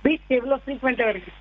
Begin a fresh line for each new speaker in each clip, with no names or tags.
Beach எவ்வளோ ஃப்ரீக்வெண்ட்டாக வருது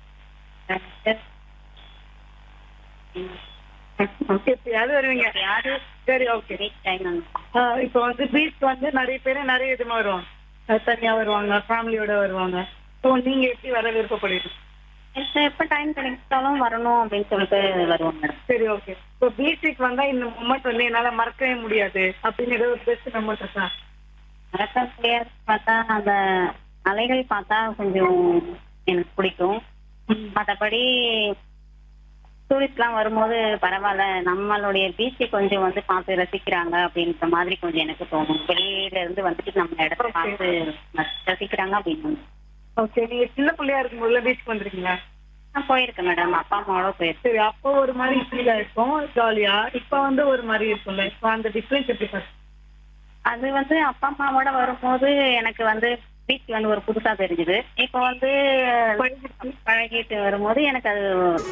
எப்பயாவது வருவீங்க
யாரு
சரி ஓகே
டைம்
இப்போ வந்து பீச் வந்து நிறைய பேர் நிறைய விதமா வருவாங்க அஹ் தனியா வருவாங்க ஃபேமிலியோட வருவாங்க ஸோ நீங்க எப்படி வர விருப்பப்படுறீங்க
எப்ப டைம் கிடைச்சாலும் வரணும் அப்படின்னு சொல்லிட்டு வருவோம் மேடம்
சரி ஓகே இப்போ பீச்சுக்கு வந்தா இந்த மூமெண்ட் வந்து என்னால மறக்கவே முடியாது அப்படின்னு ஏதோ ஒரு பெஸ்ட் மூமெண்ட் இருக்கா
மறக்க முடியாது பார்த்தா அந்த அலைகள் பார்த்தா கொஞ்சம் எனக்கு பிடிக்கும் மற்றபடி டூரிஸ்ட்லாம் வரும்போது பரவாயில்ல நம்மளுடைய பீச்சை கொஞ்சம் வந்து பார்த்து ரசிக்கிறாங்க அப்படின்ற மாதிரி கொஞ்சம் எனக்கு தோணும் வெளியில இருந்து வந்துட்டு நம்ம இடத்த
Okay.
பார்த்து ரசிக்கிறாங்க அப்படின்னு
ஓகே நீங்க சின்ன பிள்ளையா இருக்கும்போதுல பீச்சுக்கு வந்திருக்கீங்களா
நான் போயிருக்கேன் மேடம் அப்பா அம்மாவோட போயிருக்கேன்
சரி அப்போ ஒரு மாதிரி ஃபீலா இருக்கும் ஜாலியா இப்போ வந்து ஒரு மாதிரி இருக்கும்ல இப்போ அந்த டிஃப்ரென்ஸ் எப்படி பாரு
அது வந்து அப்பா அம்மாவோட வரும்போது எனக்கு வந்து பீச் வந்து ஒரு புதுசா தெரிஞ்சுது இப்போ வந்து பழகிட்டு வரும்போது எனக்கு அது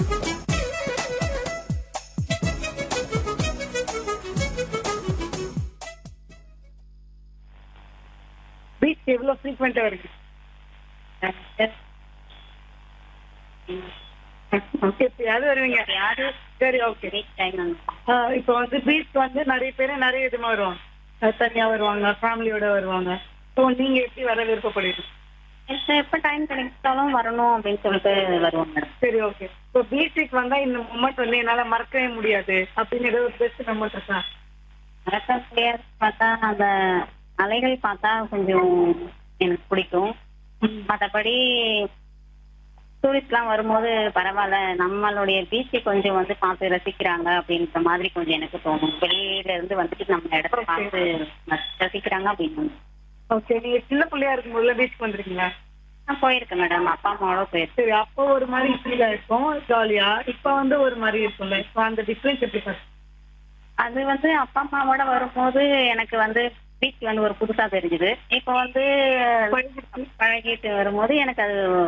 பீச் எவ்வளோ ஃப்ரீக்வெண்ட்டாக வருது எப்பயாவது வருவீங்க
யாரு
சரி ஓகே
டைம்
இப்போ வந்து பீச் வந்து நிறைய பேர் நிறைய விதமா வருவாங்க அஹ் தனியா வருவாங்க ஃபேமிலியோட வருவாங்க ஸோ நீங்க எப்படி வர விருப்பப்படுறீங்க
எப்ப டைம் கிடைச்சாலும் வரணும் அப்படின்னு சொல்லிட்டு வருவோம் மேடம்
சரி ஓகே இப்போ பீச்சுக்கு வந்தா இந்த மூமெண்ட் வந்து என்னால மறக்கவே முடியாது அப்படின்னு ஏதோ ஒரு பெஸ்ட் மூமெண்ட் இருக்கா
மறக்க முடியாது பார்த்தா அந்த அலைகள் பார்த்தா கொஞ்சம் எனக்கு பிடிக்கும் மற்றபடி டூரிஸ்ட்லாம் வரும்போது பரவாயில்ல நம்மளுடைய பீச்சை கொஞ்சம் வந்து பார்த்து ரசிக்கிறாங்க அப்படின்ற மாதிரி கொஞ்சம் எனக்கு தோணும் வெளியில இருந்து வந்துட்டு நம்ம இடத்த
Okay.
பார்த்து ரசிக்கிறாங்க அப்படின்னு
ஓகே நீங்க சின்ன பிள்ளையா இருக்கும்போதுல பீச்சுக்கு வந்திருக்கீங்களா
நான் போயிருக்கேன் மேடம் அப்பா அம்மாவோட போயிருக்கேன்
சரி அப்போ ஒரு மாதிரி ஃபீலா இருக்கும் ஜாலியா இப்போ வந்து ஒரு மாதிரி இருக்கும்ல இப்போ அந்த டிஃப்ரென்ஸ் எப்படி பாரு
அது வந்து அப்பா அம்மாவோட வரும்போது எனக்கு வந்து பீச் வந்து ஒரு புதுசா தெரிஞ்சுது இப்போ வந்து பழகிட்டு வரும்போது எனக்கு அது